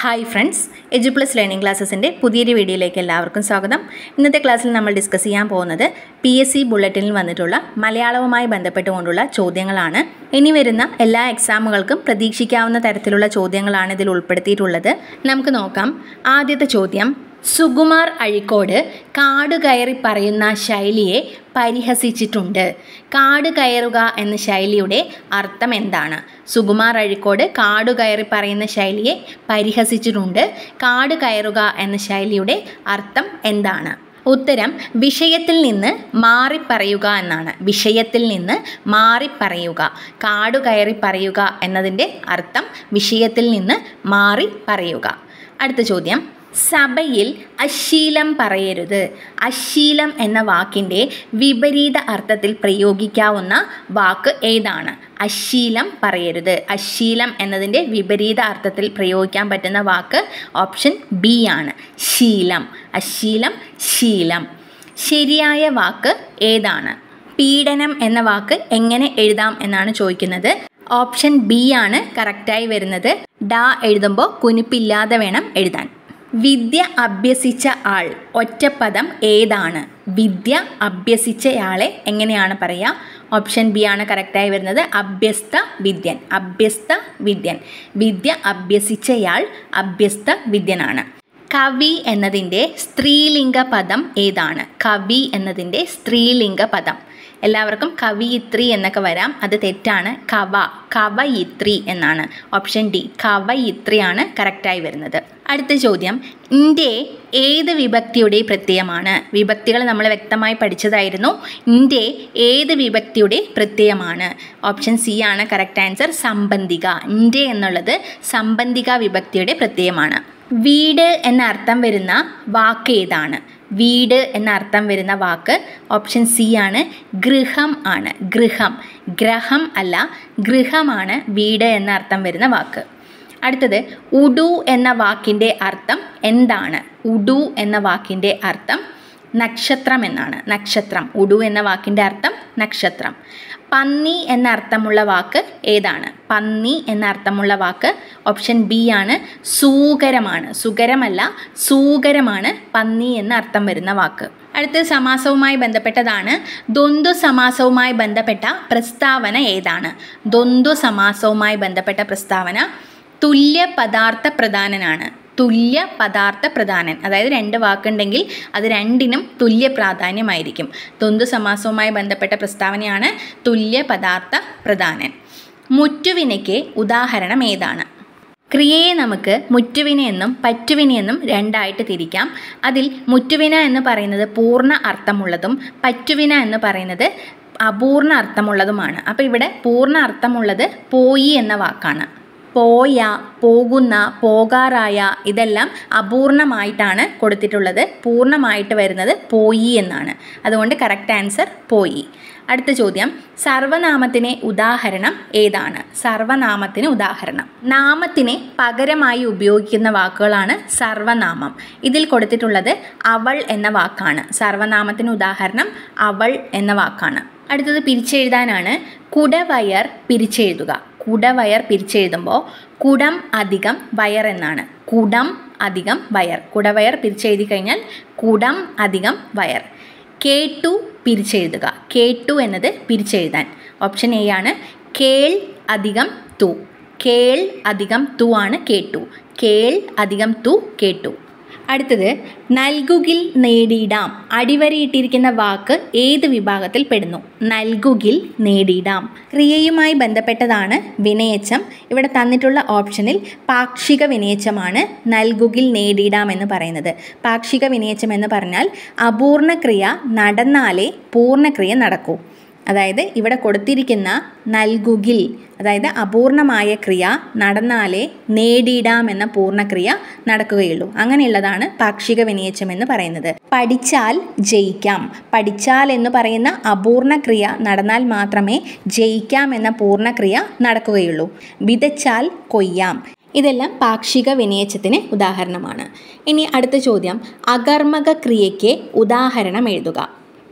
hi friends Edu Plus Learning ക്ലാസ്സസിൻ്റെ പുതിയൊരു വീഡിയോയിലേക്ക് എല്ലാവർക്കും സ്വാഗതം ഇന്നത്തെ ക്ലാസ്സിൽ നമ്മൾ ഡിസ്കസ് ചെയ്യാൻ പോകുന്നത് പി എസ് സി ബുള്ളറ്റിനിൽ വന്നിട്ടുള്ള മലയാളവുമായി ബന്ധപ്പെട്ടുകൊണ്ടുള്ള ചോദ്യങ്ങളാണ് ഇനി വരുന്ന എല്ലാ എക്സാമുകൾക്കും പ്രതീക്ഷിക്കാവുന്ന തരത്തിലുള്ള ചോദ്യങ്ങളാണ് ഇതിൽ ഉൾപ്പെടുത്തിയിട്ടുള്ളത് നമുക്ക് നോക്കാം ആദ്യത്തെ ചോദ്യം സുകുമാർ അഴിക്കോട് കാട് കയറി പറയുന്ന ശൈലിയെ പരിഹസിച്ചിട്ടുണ്ട് കാട് കയറുക എന്ന ശൈലിയുടെ അർത്ഥം എന്താണ് സുകുമാർ അഴിക്കോട് കാട് കയറി പറയുന്ന ശൈലിയെ പരിഹസിച്ചിട്ടുണ്ട് കാട് കയറുക എന്ന ശൈലിയുടെ അർത്ഥം എന്താണ് ഉത്തരം വിഷയത്തിൽ നിന്ന് മാറിപ്പറയുക എന്നാണ് വിഷയത്തിൽ നിന്ന് മാറിപ്പറയുക കാടു കയറി പറയുക എന്നതിൻ്റെ അർത്ഥം വിഷയത്തിൽ നിന്ന് മാറി പറയുക അടുത്ത ചോദ്യം സഭയിൽ അശീലം പറയരുത് അശീലം എന്ന വാക്കിൻ്റെ വിപരീത അർത്ഥത്തിൽ പ്രയോഗിക്കാവുന്ന വാക്ക് ഏതാണ് അശീലം പറയരുത് അശീലം എന്നതിൻ്റെ വിപരീത അർത്ഥത്തിൽ പ്രയോഗിക്കാൻ പറ്റുന്ന വാക്ക് ഓപ്ഷൻ ബി ആണ് ശീലം അശീലം ശീലം ശരിയായ വാക്ക് ഏതാണ് പീഡനം എന്ന വാക്ക് എങ്ങനെ എഴുതാം എന്നാണ് ചോദിക്കുന്നത് ഓപ്ഷൻ ബി ആണ് കറക്റ്റായി വരുന്നത് ഡ എഴുതുമ്പോൾ കുനിപ്പില്ലാതെ വേണം എഴുതാൻ വിദ്യ അഭ്യസിച്ച ആൾ ഒറ്റപ്പദം ഏതാണ് വിദ്യ അഭ്യസിച്ചയാളെ എങ്ങനെയാണ് പറയുക ഓപ്ഷൻ ബി ആണ് കറക്റ്റായി വരുന്നത് അഭ്യസ്ത വിദ്യൻ അഭ്യസ്ത വിദ്യൻ വിദ്യ അഭ്യസിച്ചയാൾ അഭ്യസ്ത വിദ്യനാണ് കവി എന്നതിൻ്റെ സ്ത്രീലിംഗ പദം ഏതാണ് കവി എന്നതിൻ്റെ സ്ത്രീലിംഗ പദം എല്ലാവർക്കും കവിയിത്രി എന്നൊക്കെ വരാം അത് തെറ്റാണ് കവ കവയിത്രി എന്നാണ് ഓപ്ഷൻ ഡി കവയിത്രിയാണ് കറക്റ്റായി വരുന്നത് അടുത്ത ചോദ്യം ഇൻ്റെ ഏത് വിഭക്തിയുടെ പ്രത്യയമാണ് വിഭക്തികൾ നമ്മൾ വ്യക്തമായി പഠിച്ചതായിരുന്നു ഇൻ്റെ ഏത് വിഭക്തിയുടെ പ്രത്യയമാണ് ഓപ്ഷൻ സി ആണ് കറക്റ്റ് ആൻസർ സംബന്ധിക ഇൻ്റെ എന്നുള്ളത് സംബന്ധിക വിഭക്തിയുടെ പ്രത്യയമാണ് വീട് എന്ന അർത്ഥം വരുന്ന വാക്ക് ഏതാണ് വീട് എന്ന അർത്ഥം വരുന്ന വാക്ക് ഓപ്ഷൻ സി ആണ് ഗൃഹം ആണ് ഗൃഹം ഗ്രഹം അല്ല ഗൃഹമാണ് വീട് എന്ന അർത്ഥം വരുന്ന വാക്ക് അടുത്തത് ഉഡു എന്ന വാക്കിൻ്റെ അർത്ഥം എന്താണ് ഉഡു എന്ന വാക്കിൻ്റെ അർത്ഥം നക്ഷത്രം എന്നാണ് നക്ഷത്രം ഉഡു എന്ന വാക്കിൻ്റെ അർത്ഥം നക്ഷത്രം പന്നി എന്ന അർത്ഥമുള്ള വാക്ക് ഏതാണ് പന്നി എന്ന അർത്ഥമുള്ള വാക്ക് ഓപ്ഷൻ ബി ആണ് സൂകരമാണ് സുകരമല്ല സൂകരമാണ് പന്നി എന്ന അർത്ഥം വരുന്ന വാക്ക് അടുത്ത സമാസവുമായി ബന്ധപ്പെട്ടതാണ് ദ്വന്ദ്വ സമാസവുമായി ബന്ധപ്പെട്ട പ്രസ്താവന ഏതാണ് ദ്വന്ദ്വ സമാസവുമായി ബന്ധപ്പെട്ട പ്രസ്താവന തുല്യ പദാർത്ഥ പ്രധാനനാണ് തുല്യ പദാർത്ഥ പ്രധാനൻ അതായത് രണ്ട് വാക്കുണ്ടെങ്കിൽ അത് രണ്ടിനും തുല്യ പ്രാധാന്യമായിരിക്കും ദ്വന്ദ്വ സമാസവുമായി ബന്ധപ്പെട്ട പ്രസ്താവനയാണ് തുല്യ പദാർത്ഥ പ്രധാനൻ മുറ്റുവിനയ്ക്ക് ഉദാഹരണം ഏതാണ് ക്രിയയെ നമുക്ക് മുറ്റുവിന എന്നും പറ്റുവിന എന്നും രണ്ടായിട്ട് തിരിക്കാം അതിൽ മുറ്റുവിന എന്ന് പറയുന്നത് പൂർണ്ണ അർത്ഥമുള്ളതും പറ്റുവിന എന്ന് പറയുന്നത് അപൂർണ അർത്ഥമുള്ളതുമാണ് അപ്പോൾ ഇവിടെ പൂർണ്ണ അർത്ഥമുള്ളത് പോയി എന്ന വാക്കാണ് പോയ പോകുന്ന പോകാറായ ഇതെല്ലാം അപൂർണമായിട്ടാണ് കൊടുത്തിട്ടുള്ളത് പൂർണ്ണമായിട്ട് വരുന്നത് പോയി എന്നാണ് അതുകൊണ്ട് കറക്റ്റ് ആൻസർ പോയി അടുത്ത ചോദ്യം സർവനാമത്തിന് ഉദാഹരണം ഏതാണ് സർവനാമത്തിന് ഉദാഹരണം നാമത്തിന് പകരമായി ഉപയോഗിക്കുന്ന വാക്കുകളാണ് സർവനാമം ഇതിൽ കൊടുത്തിട്ടുള്ളത് അവൾ എന്ന വാക്കാണ് സർവനാമത്തിന് ഉദാഹരണം അവൾ എന്ന വാക്കാണ് അടുത്തത് പിരിച്ചെഴുതാനാണ് കുടവയർ പിരിച്ചെഴുതുക കുടവയർ പിരിച്ചെഴുതുമ്പോൾ കുടം അധികം വയർ എന്നാണ് കുടം അധികം വയർ കുടവയർ പിരിച്ചെഴുതി കഴിഞ്ഞാൽ കുടം അധികം വയർ കേട്ടു പിരിച്ചെഴുതുക കേട്ടു എന്നത് പിരിച്ചെഴുതാൻ ഓപ്ഷൻ എ ആണ് കേൾ അധികം തു കേൾ അധികം തു ആണ് കേട്ടു കേൾ അധികം തു കേട്ടു അടുത്തത് നൽകുകിൽ നേടിയിടാം അടിവരയിട്ടിരിക്കുന്ന വാക്ക് ഏത് വിഭാഗത്തിൽ പെടുന്നു നൽകുകിൽ നേടിയിടാം ക്രിയയുമായി ബന്ധപ്പെട്ടതാണ് വിനയച്ചം ഇവിടെ തന്നിട്ടുള്ള ഓപ്ഷനിൽ പാക്ഷിക വിനയച്ചമാണ് നൽകുകിൽ നേടിയിടാം എന്ന് പറയുന്നത് പാക്ഷിക വിനയച്ചം എന്ന് പറഞ്ഞാൽ അപൂർണ ക്രിയ നടന്നാലേ പൂർണ്ണക്രിയ നടക്കൂ അതായത് ഇവിടെ കൊടുത്തിരിക്കുന്ന നൽകുകിൽ അതായത് അപൂർണമായ ക്രിയ നടന്നാലേ നേടിയിടാം എന്ന പൂർണ്ണക്രിയ നടക്കുകയുള്ളൂ അങ്ങനെയുള്ളതാണ് പാക്ഷിക വിനയച്ചം എന്ന് പറയുന്നത് പഠിച്ചാൽ ജയിക്കാം പഠിച്ചാൽ എന്ന് പറയുന്ന അപൂർണ ക്രിയ നടന്നാൽ മാത്രമേ ജയിക്കാം എന്ന പൂർണ്ണക്രിയ നടക്കുകയുള്ളൂ വിതച്ചാൽ കൊയ്യാം ഇതെല്ലാം പാക്ഷിക വിനയച്ചത്തിന് ഉദാഹരണമാണ് ഇനി അടുത്ത ചോദ്യം അകർമ്മക ക്രിയയ്ക്ക് ഉദാഹരണം എഴുതുക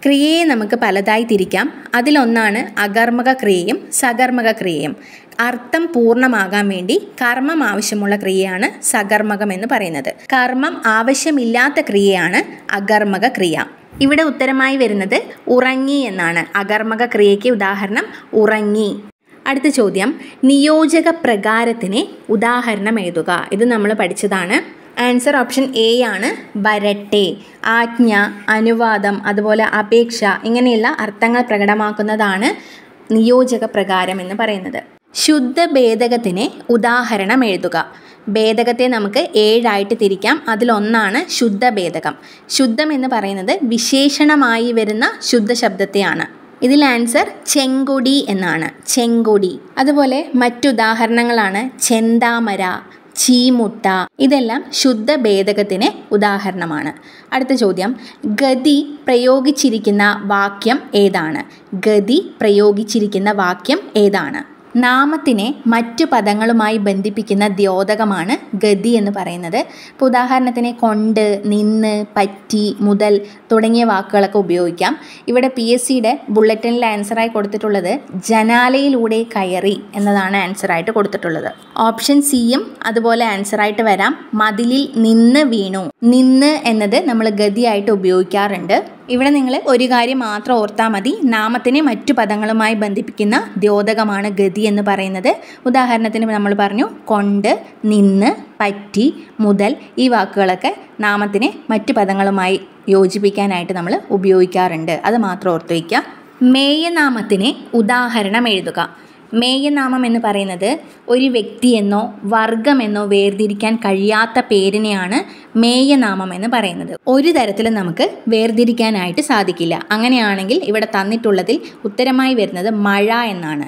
ക്രിയയെ നമുക്ക് പലതായി തിരിക്കാം അതിലൊന്നാണ് അകർമ്മക ക്രിയയും സകർമ്മക ക്രിയയും അർത്ഥം പൂർണ്ണമാകാൻ വേണ്ടി കർമ്മം ആവശ്യമുള്ള ക്രിയയാണ് സകർമ്മകം എന്ന് പറയുന്നത് കർമ്മം ആവശ്യമില്ലാത്ത ക്രിയയാണ് അകർമ്മക ക്രിയ ഇവിടെ ഉത്തരമായി വരുന്നത് ഉറങ്ങി എന്നാണ് അകർമ്മക ക്രിയയ്ക്ക് ഉദാഹരണം ഉറങ്ങി അടുത്ത ചോദ്യം നിയോജക പ്രകാരത്തിന് ഉദാഹരണം എഴുതുക ഇത് നമ്മൾ പഠിച്ചതാണ് ആൻസർ ഓപ്ഷൻ എ ആണ് വരട്ടെ ആജ്ഞ അനുവാദം അതുപോലെ അപേക്ഷ ഇങ്ങനെയുള്ള അർത്ഥങ്ങൾ പ്രകടമാക്കുന്നതാണ് നിയോജക പ്രകാരം എന്ന് പറയുന്നത് ശുദ്ധ ഭേദകത്തിന് ഉദാഹരണം എഴുതുക ഭേദകത്തെ നമുക്ക് ഏഴായിട്ട് തിരിക്കാം അതിലൊന്നാണ് ശുദ്ധ ഭേദകം ശുദ്ധം എന്ന് പറയുന്നത് വിശേഷണമായി വരുന്ന ശുദ്ധ ശബ്ദത്തെയാണ് ഇതിൽ ആൻസർ ചെങ്കൊടി എന്നാണ് ചെങ്കൊടി അതുപോലെ മറ്റുദാഹരണങ്ങളാണ് ചെന്താമര ചീമുട്ട ഇതെല്ലാം ശുദ്ധ ഭേദകത്തിന് ഉദാഹരണമാണ് അടുത്ത ചോദ്യം ഗതി പ്രയോഗിച്ചിരിക്കുന്ന വാക്യം ഏതാണ് ഗതി പ്രയോഗിച്ചിരിക്കുന്ന വാക്യം ഏതാണ് നാമത്തിനെ മറ്റു പദങ്ങളുമായി ബന്ധിപ്പിക്കുന്ന ദ്യോതകമാണ് ഗതി എന്ന് പറയുന്നത് ഇപ്പോൾ ഉദാഹരണത്തിന് കൊണ്ട് നിന്ന് പറ്റി മുതൽ തുടങ്ങിയ വാക്കുകളൊക്കെ ഉപയോഗിക്കാം ഇവിടെ പി എസ് സിയുടെ ബുള്ളറ്റിനിൽ ആൻസറായി കൊടുത്തിട്ടുള്ളത് ജനാലയിലൂടെ കയറി എന്നതാണ് ആൻസറായിട്ട് കൊടുത്തിട്ടുള്ളത് ഓപ്ഷൻ സിയും അതുപോലെ ആൻസറായിട്ട് വരാം മതിലിൽ നിന്ന് വീണു നിന്ന് എന്നത് നമ്മൾ ഗതിയായിട്ട് ഉപയോഗിക്കാറുണ്ട് ഇവിടെ നിങ്ങൾ ഒരു കാര്യം മാത്രം ഓർത്താൽ മതി നാമത്തിനെ മറ്റു പദങ്ങളുമായി ബന്ധിപ്പിക്കുന്ന ദ്യോതകമാണ് ഗതി എന്ന് പറയുന്നത് ഉദാഹരണത്തിന് നമ്മൾ പറഞ്ഞു കൊണ്ട് നിന്ന് പറ്റി മുതൽ ഈ വാക്കുകളൊക്കെ നാമത്തിനെ മറ്റു പദങ്ങളുമായി യോജിപ്പിക്കാനായിട്ട് നമ്മൾ ഉപയോഗിക്കാറുണ്ട് അത് മാത്രം ഓർത്ത് വയ്ക്കുക മേയനാമത്തിന് ഉദാഹരണം എഴുതുക മേയനാമം എന്ന് പറയുന്നത് ഒരു വ്യക്തിയെന്നോ വർഗമെന്നോ വേർതിരിക്കാൻ കഴിയാത്ത പേരിനെയാണ് മേയനാമം എന്ന് പറയുന്നത് ഒരു തരത്തിലും നമുക്ക് വേർതിരിക്കാനായിട്ട് സാധിക്കില്ല അങ്ങനെയാണെങ്കിൽ ഇവിടെ തന്നിട്ടുള്ളതിൽ ഉത്തരമായി വരുന്നത് മഴ എന്നാണ്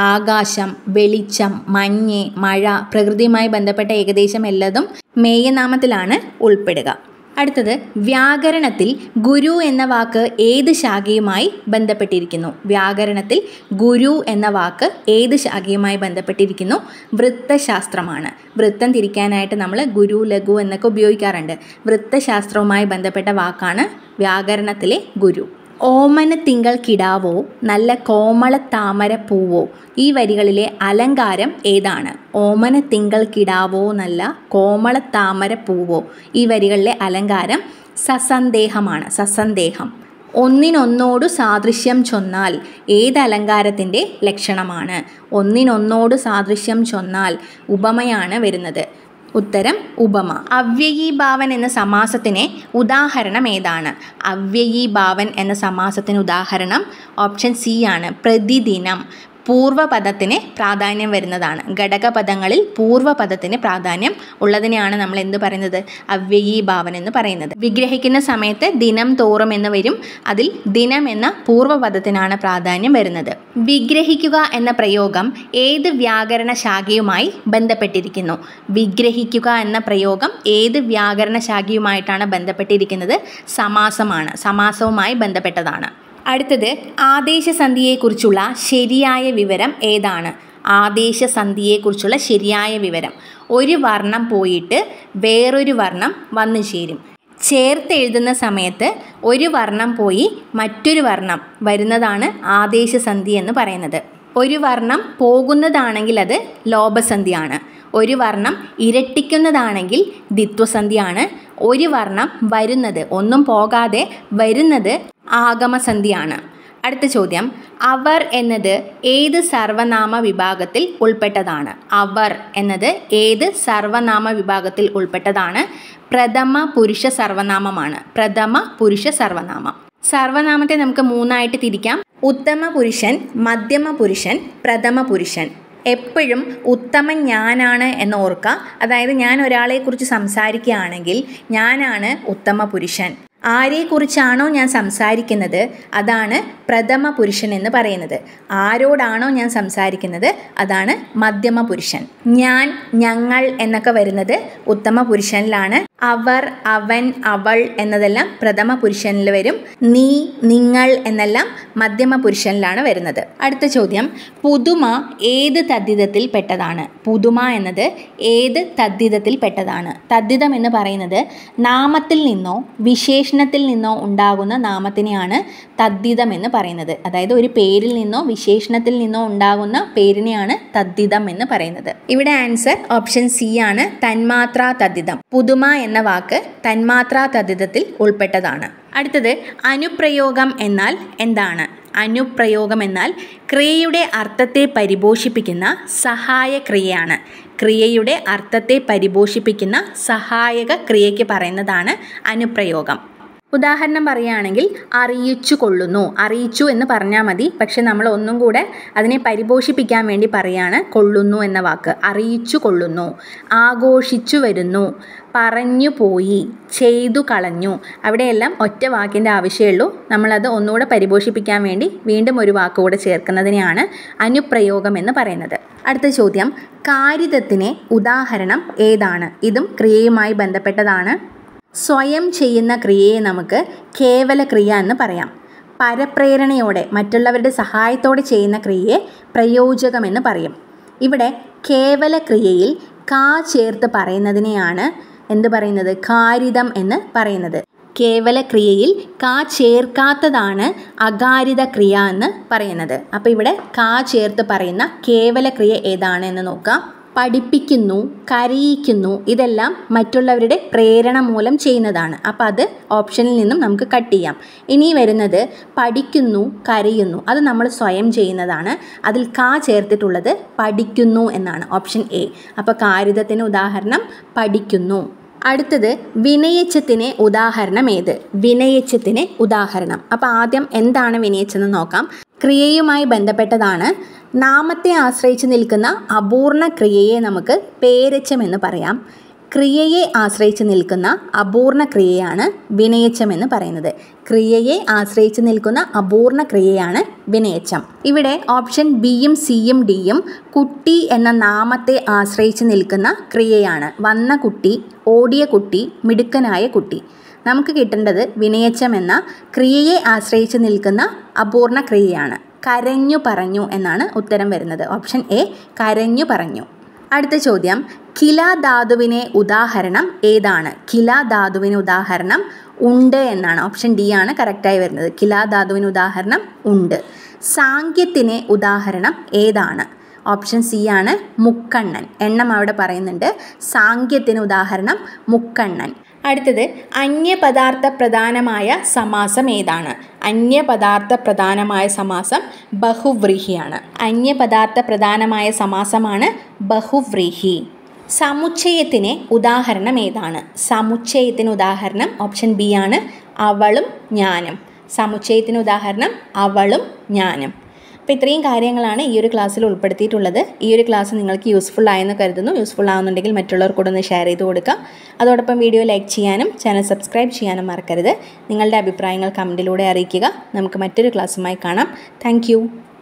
ആകാശം വെളിച്ചം മഞ്ഞ് മഴ പ്രകൃതിയുമായി ബന്ധപ്പെട്ട ഏകദേശം എല്ലാതും മേയനാമത്തിലാണ് ഉൾപ്പെടുക അടുത്തത് വ്യാകരണത്തിൽ ഗുരു എന്ന വാക്ക് ഏത് ശാഖയുമായി ബന്ധപ്പെട്ടിരിക്കുന്നു വ്യാകരണത്തിൽ ഗുരു എന്ന വാക്ക് ഏത് ശാഖയുമായി ബന്ധപ്പെട്ടിരിക്കുന്നു വൃത്തശാസ്ത്രമാണ് വൃത്തം തിരിക്കാനായിട്ട് നമ്മൾ ഗുരു ലഘു എന്നൊക്കെ ഉപയോഗിക്കാറുണ്ട് വൃത്തശാസ്ത്രവുമായി ബന്ധപ്പെട്ട വാക്കാണ് വ്യാകരണത്തിലെ ഗുരു ഓമന തിങ്കൾ കിടാവോ നല്ല കോമള താമര പൂവോ ഈ വരികളിലെ അലങ്കാരം ഏതാണ് ഓമന തിങ്കൾ കിടാവോ നല്ല കോമള താമര പൂവോ ഈ വരികളിലെ അലങ്കാരം സസന്ദേഹമാണ് സസന്ദേഹം ഒന്നിനൊന്നോടു സാദൃശ്യം ചൊന്നാൽ ഏത് അലങ്കാരത്തിൻ്റെ ലക്ഷണമാണ് ഒന്നിനൊന്നോട് സാദൃശ്യം ചൊന്നാൽ ഉപമയാണ് വരുന്നത് ഉത്തരം ഉപമ അവ്യയീഭാവൻ എന്ന സമാസത്തിന് ഉദാഹരണം ഏതാണ് അവ്യയീഭാവൻ എന്ന സമാസത്തിന് ഉദാഹരണം ഓപ്ഷൻ സി ആണ് പ്രതിദിനം പൂർവ്വപദത്തിന് പ്രാധാന്യം വരുന്നതാണ് ഘടകപദങ്ങളിൽ പൂർവ്വപദത്തിന് പ്രാധാന്യം ഉള്ളതിനെയാണ് നമ്മൾ എന്ത് പറയുന്നത് അവ്യയീഭാവൻ എന്ന് പറയുന്നത് വിഗ്രഹിക്കുന്ന സമയത്ത് ദിനം തോറും എന്ന് വരും അതിൽ ദിനം എന്ന പൂർവ്വപദത്തിനാണ് പ്രാധാന്യം വരുന്നത് വിഗ്രഹിക്കുക എന്ന പ്രയോഗം ഏത് വ്യാകരണ ശാഖയുമായി ബന്ധപ്പെട്ടിരിക്കുന്നു വിഗ്രഹിക്കുക എന്ന പ്രയോഗം ഏത് വ്യാകരണ ശാഖയുമായിട്ടാണ് ബന്ധപ്പെട്ടിരിക്കുന്നത് സമാസമാണ് സമാസവുമായി ബന്ധപ്പെട്ടതാണ് അടുത്തത് ആദേശസന്ധിയെക്കുറിച്ചുള്ള ശരിയായ വിവരം ഏതാണ് ആദേശസന്ധിയെക്കുറിച്ചുള്ള ശരിയായ വിവരം ഒരു വർണ്ണം പോയിട്ട് വേറൊരു വർണ്ണം വന്നു ചേരും ചേർത്ത് എഴുതുന്ന സമയത്ത് ഒരു വർണ്ണം പോയി മറ്റൊരു വർണ്ണം വരുന്നതാണ് ആദേശസന്ധി എന്ന് പറയുന്നത് ഒരു വർണ്ണം പോകുന്നതാണെങ്കിൽ അത് ലോപസന്ധിയാണ് ഒരു വർണ്ണം ഇരട്ടിക്കുന്നതാണെങ്കിൽ ദ്വിത്വസന്ധിയാണ് ഒരു വർണ്ണം വരുന്നത് ഒന്നും പോകാതെ വരുന്നത് ആഗമസന്ധിയാണ് അടുത്ത ചോദ്യം അവർ എന്നത് ഏത് സർവനാമ വിഭാഗത്തിൽ ഉൾപ്പെട്ടതാണ് അവർ എന്നത് ഏത് സർവനാമ വിഭാഗത്തിൽ ഉൾപ്പെട്ടതാണ് പ്രഥമ പുരുഷ സർവനാമമാണ് പ്രഥമ പുരുഷ സർവനാമം സർവനാമത്തെ നമുക്ക് മൂന്നായിട്ട് തിരിക്കാം ഉത്തമ പുരുഷൻ മധ്യമ പുരുഷൻ പ്രഥമ പുരുഷൻ എപ്പോഴും ഉത്തമൻ ഞാനാണ് എന്ന് ഓർക്കുക അതായത് ഞാൻ ഒരാളെക്കുറിച്ച് സംസാരിക്കുകയാണെങ്കിൽ ഞാനാണ് ഉത്തമ പുരുഷൻ ആരെക്കുറിച്ചാണോ ഞാൻ സംസാരിക്കുന്നത് അതാണ് പ്രഥമ പുരുഷൻ എന്ന് പറയുന്നത് ആരോടാണോ ഞാൻ സംസാരിക്കുന്നത് അതാണ് മധ്യമ പുരുഷൻ ഞാൻ ഞങ്ങൾ എന്നൊക്കെ വരുന്നത് ഉത്തമ പുരുഷനിലാണ് അവർ അവൻ അവൾ എന്നതെല്ലാം പ്രഥമ പുരുഷനിൽ വരും നീ നിങ്ങൾ എന്നെല്ലാം മധ്യമ പുരുഷനിലാണ് വരുന്നത് അടുത്ത ചോദ്യം പുതുമ ഏത് തദ്ധിതത്തിൽ പെട്ടതാണ് പുതുമ എന്നത് ഏത് തദ്ധിതത്തിൽ പെട്ടതാണ് തദ്ധിതം എന്ന് പറയുന്നത് നാമത്തിൽ നിന്നോ വിശേഷണത്തിൽ നിന്നോ ഉണ്ടാകുന്ന നാമത്തിനെയാണ് തദ്ധിതം എന്ന് പറയുന്നത് അതായത് ഒരു പേരിൽ നിന്നോ വിശേഷണത്തിൽ നിന്നോ ഉണ്ടാകുന്ന പേരിനെയാണ് തദ്ധിതം എന്ന് പറയുന്നത് ഇവിടെ ആൻസർ ഓപ്ഷൻ സി ആണ് തന്മാത്രാ തദ്ധിതം പുതുമ എന്ന വാക്ക് തന്മാത്രാ തദ്ധിതത്തിൽ ഉൾപ്പെട്ടതാണ് അടുത്തത് അനുപ്രയോഗം എന്നാൽ എന്താണ് അനുപ്രയോഗം എന്നാൽ ക്രിയയുടെ അർത്ഥത്തെ പരിപോഷിപ്പിക്കുന്ന സഹായ ക്രിയയാണ് ക്രിയയുടെ അർത്ഥത്തെ പരിപോഷിപ്പിക്കുന്ന സഹായക ക്രിയയ്ക്ക് പറയുന്നതാണ് അനുപ്രയോഗം ഉദാഹരണം പറയുകയാണെങ്കിൽ അറിയിച്ചു കൊള്ളുന്നു അറിയിച്ചു എന്ന് പറഞ്ഞാൽ മതി പക്ഷെ നമ്മൾ ഒന്നും കൂടെ അതിനെ പരിപോഷിപ്പിക്കാൻ വേണ്ടി പറയാണ് കൊള്ളുന്നു എന്ന വാക്ക് അറിയിച്ചു കൊള്ളുന്നു ആഘോഷിച്ചു വരുന്നു പറഞ്ഞു പോയി ചെയ്തു കളഞ്ഞു അവിടെയെല്ലാം ഒറ്റ വാക്കിൻ്റെ ആവശ്യമുള്ളൂ നമ്മളത് ഒന്നുകൂടെ പരിപോഷിപ്പിക്കാൻ വേണ്ടി വീണ്ടും ഒരു വാക്കുകൂടെ ചേർക്കുന്നതിനെയാണ് അനുപ്രയോഗം എന്ന് പറയുന്നത് അടുത്ത ചോദ്യം കാരിതത്തിന് ഉദാഹരണം ഏതാണ് ഇതും ക്രിയയുമായി ബന്ധപ്പെട്ടതാണ് സ്വയം ചെയ്യുന്ന ക്രിയയെ നമുക്ക് കേവല ക്രിയ എന്ന് പറയാം പരപ്രേരണയോടെ മറ്റുള്ളവരുടെ സഹായത്തോടെ ചെയ്യുന്ന ക്രിയയെ പ്രയോജകമെന്ന് പറയും ഇവിടെ കേവല ക്രിയയിൽ കാ ചേർത്ത് പറയുന്നതിനെയാണ് എന്ത് പറയുന്നത് കാരിതം എന്ന് പറയുന്നത് കേവല ക്രിയയിൽ കാ ചേർക്കാത്തതാണ് അകാരിത ക്രിയ എന്ന് പറയുന്നത് അപ്പോൾ ഇവിടെ കാ ചേർത്ത് പറയുന്ന കേവല ക്രിയ ഏതാണ് എന്ന് നോക്കാം പഠിപ്പിക്കുന്നു കരയിക്കുന്നു ഇതെല്ലാം മറ്റുള്ളവരുടെ പ്രേരണ മൂലം ചെയ്യുന്നതാണ് അപ്പോൾ അത് ഓപ്ഷനിൽ നിന്നും നമുക്ക് കട്ട് ചെയ്യാം ഇനി വരുന്നത് പഠിക്കുന്നു കരയുന്നു അത് നമ്മൾ സ്വയം ചെയ്യുന്നതാണ് അതിൽ കാ ചേർത്തിട്ടുള്ളത് പഠിക്കുന്നു എന്നാണ് ഓപ്ഷൻ എ അപ്പോൾ കാരിതത്തിന് ഉദാഹരണം പഠിക്കുന്നു അടുത്തത് വിനയച്ചത്തിന് ഉദാഹരണം ഏത് വിനയച്ചത്തിന് ഉദാഹരണം അപ്പോൾ ആദ്യം എന്താണ് വിനയച്ചെന്ന് നോക്കാം ക്രിയയുമായി ബന്ധപ്പെട്ടതാണ് നാമത്തെ ആശ്രയിച്ച് നിൽക്കുന്ന അപൂർണ ക്രിയയെ നമുക്ക് പേരച്ചം എന്ന് പറയാം ക്രിയയെ ആശ്രയിച്ച് നിൽക്കുന്ന അപൂർണ ക്രിയയാണ് വിനയച്ചം എന്ന് പറയുന്നത് ക്രിയയെ ആശ്രയിച്ച് നിൽക്കുന്ന അപൂർണ ക്രിയയാണ് വിനയച്ചം ഇവിടെ ഓപ്ഷൻ ബിയും സിയും ഡിയും കുട്ടി എന്ന നാമത്തെ ആശ്രയിച്ച് നിൽക്കുന്ന ക്രിയയാണ് വന്ന കുട്ടി ഓടിയ കുട്ടി മിടുക്കനായ കുട്ടി നമുക്ക് കിട്ടേണ്ടത് വിനയച്ചം എന്ന ക്രിയയെ ആശ്രയിച്ച് നിൽക്കുന്ന അപൂർണ ക്രിയയാണ് കരഞ്ഞു പറഞ്ഞു എന്നാണ് ഉത്തരം വരുന്നത് ഓപ്ഷൻ എ കരഞ്ഞു പറഞ്ഞു അടുത്ത ചോദ്യം കില ധാതുവിനെ ഉദാഹരണം ഏതാണ് കില ധാതുവിന് ഉദാഹരണം ഉണ്ട് എന്നാണ് ഓപ്ഷൻ ഡി ആണ് കറക്റ്റായി വരുന്നത് കില ധാതുവിന് ഉദാഹരണം ഉണ്ട് സാങ്കത്യത്തിന് ഉദാഹരണം ഏതാണ് ഓപ്ഷൻ സി ആണ് മുക്കണ്ണൻ എണ്ണം അവിടെ പറയുന്നുണ്ട് സാങ്കത്യത്തിന് ഉദാഹരണം മുക്കണ്ണൻ അടുത്തത് അന്യപദാർത്ഥ പ്രധാനമായ സമാസം ഏതാണ് അന്യപദാർത്ഥ പ്രധാനമായ സമാസം ബഹുവ്രീഹിയാണ് അന്യപദാർത്ഥ പ്രധാനമായ സമാസമാണ് ബഹുവ്രീഹി സമുച്ചയത്തിന് ഉദാഹരണം ഏതാണ് സമുച്ചയത്തിന് ഉദാഹരണം ഓപ്ഷൻ ബി ആണ് അവളും ഞാനും സമുച്ചയത്തിന് ഉദാഹരണം അവളും ഞാനും അപ്പോൾ ഇത്രയും കാര്യങ്ങളാണ് ഈ ഒരു ക്ലാസ്സിൽ ഉൾപ്പെടുത്തിയിട്ടുള്ളത് ഈ ഒരു ക്ലാസ് നിങ്ങൾക്ക് യൂസ്ഫുൾ ആയെന്ന് കരുതുന്നു യൂസ്ഫുൾ ആവുന്നുണ്ടെങ്കിൽ മറ്റുള്ളവർ കൂടെ ഒന്ന് ഷെയർ ചെയ്ത് കൊടുക്കുക അതോടൊപ്പം വീഡിയോ ലൈക്ക് ചെയ്യാനും ചാനൽ സബ്സ്ക്രൈബ് ചെയ്യാനും മറക്കരുത് നിങ്ങളുടെ അഭിപ്രായങ്ങൾ കമൻറ്റിലൂടെ അറിയിക്കുക നമുക്ക് മറ്റൊരു ക്ലാസ്സുമായി കാണാം താങ്ക്